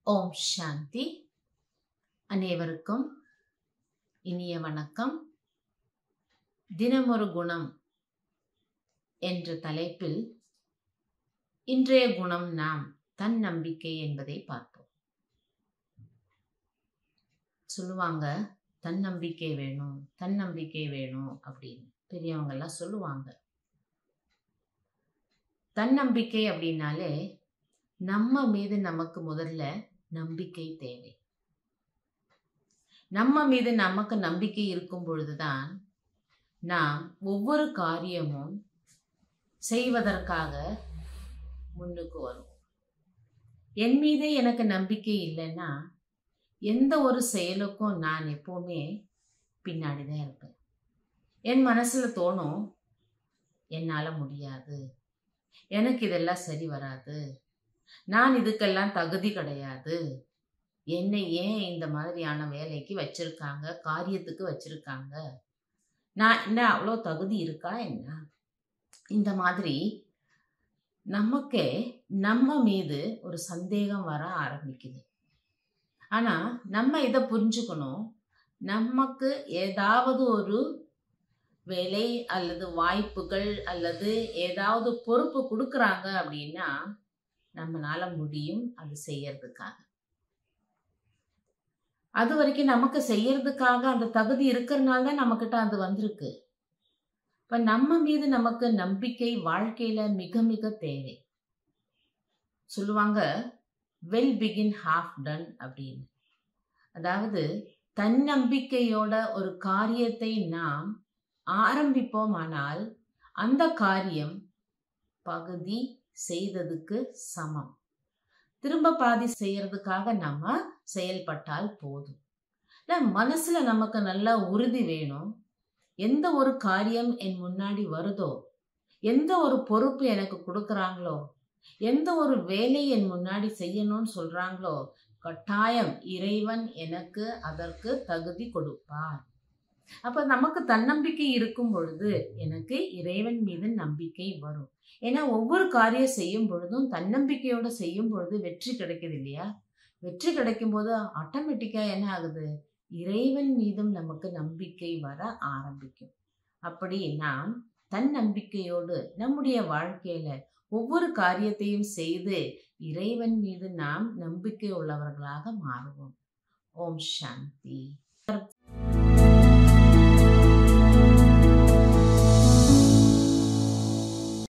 ஓம் சாந்தி அனைவருக்கும் இனிய வணக்கம் தினமொரு குணம் என்ற தலைப்பில் இன்றைய குணம் நாம் தன்னம்பிக்கை என்பதை பார்ப்போம் சொல்லுவாங்க தன்னம்பிக்கை வேணும் தன்னம்பிக்கை வேணும் அப்படின்னு பெரியவங்க எல்லாம் சொல்லுவாங்க தன்னம்பிக்கை அப்படின்னாலே நம்ம மீது நமக்கு முதல்ல நம்பிக்கை தேவை நம்ம மீது நமக்கு நம்பிக்கை இருக்கும் பொழுதுதான் நாம் ஒவ்வொரு காரியமும் செய்வதற்காக முன்னுக்கு வருவோம் என் மீதே எனக்கு நம்பிக்கை இல்லைன்னா எந்த ஒரு செயலுக்கும் நான் எப்போவுமே பின்னாடி தான் இருப்பேன் என் மனசில் தோணும் என்னால் முடியாது எனக்கு இதெல்லாம் சரி வராது நான் இதுக்கெல்லாம் தகுதி கிடையாது என்னை ஏன் இந்த மாதிரியான வேலைக்கு வச்சிருக்காங்க காரியத்துக்கு வச்சிருக்காங்க நான் என்ன அவ்வளோ தகுதி இருக்கா என்ன இந்த மாதிரி நமக்கே நம்ம மீது ஒரு சந்தேகம் வர ஆரம்பிக்குது ஆனால் நம்ம இதை புரிஞ்சுக்கணும் நமக்கு ஏதாவது ஒரு வேலை அல்லது வாய்ப்புகள் அல்லது ஏதாவது பொறுப்பு கொடுக்குறாங்க அப்படின்னா நம்மளால முடியும் அது செய்யறதுக்காக அது வரைக்கும் நமக்கு செய்யறதுக்காக அந்த தகுதி இருக்கிறனால தான் நம்மக்கிட்ட அது வந்திருக்கு இப்போ நம்ம மீது நமக்கு நம்பிக்கை வாழ்க்கையில மிக மிக தேவை சொல்லுவாங்க வெல் பிகின் ஹாஃப் டன் அப்படின்னு அதாவது தன்னம்பிக்கையோட ஒரு காரியத்தை நாம் ஆரம்பிப்போமானால் அந்த காரியம் பகுதி செய்ததுக்கு சமம் திரும்ப பாதி செய்யறதுக்காக நம்ம செயல்பட்டால் போதும் இல்லை மனசுல நமக்கு நல்ல உறுதி வேணும் எந்த ஒரு காரியம் என் முன்னாடி வருதோ எந்த ஒரு பொறுப்பு எனக்கு கொடுக்குறாங்களோ எந்த ஒரு வேலை என் முன்னாடி செய்யணும்னு சொல்றாங்களோ கட்டாயம் இறைவன் எனக்கு அதற்கு தகுதி கொடுப்பார் அப்ப நமக்கு தன்னம்பிக்கை இருக்கும் பொழுது எனக்கு இறைவன் மீது நம்பிக்கை வரும் ஏன்னா ஒவ்வொரு காரியம் செய்யும் பொழுதும் தன்னம்பிக்கையோட செய்யும் பொழுது வெற்றி கிடைக்குது இல்லையா வெற்றி கிடைக்கும் போது ஆட்டோமேட்டிக்கா என்ன ஆகுது இறைவன் மீதும் நமக்கு நம்பிக்கை வர ஆரம்பிக்கும் அப்படி நாம் தன்னம்பிக்கையோடு நம்முடைய வாழ்க்கையில ஒவ்வொரு காரியத்தையும் செய்து இறைவன் மீது நாம் நம்பிக்கை உள்ளவர்களாக மாறுவோம் ஓம் சாந்தி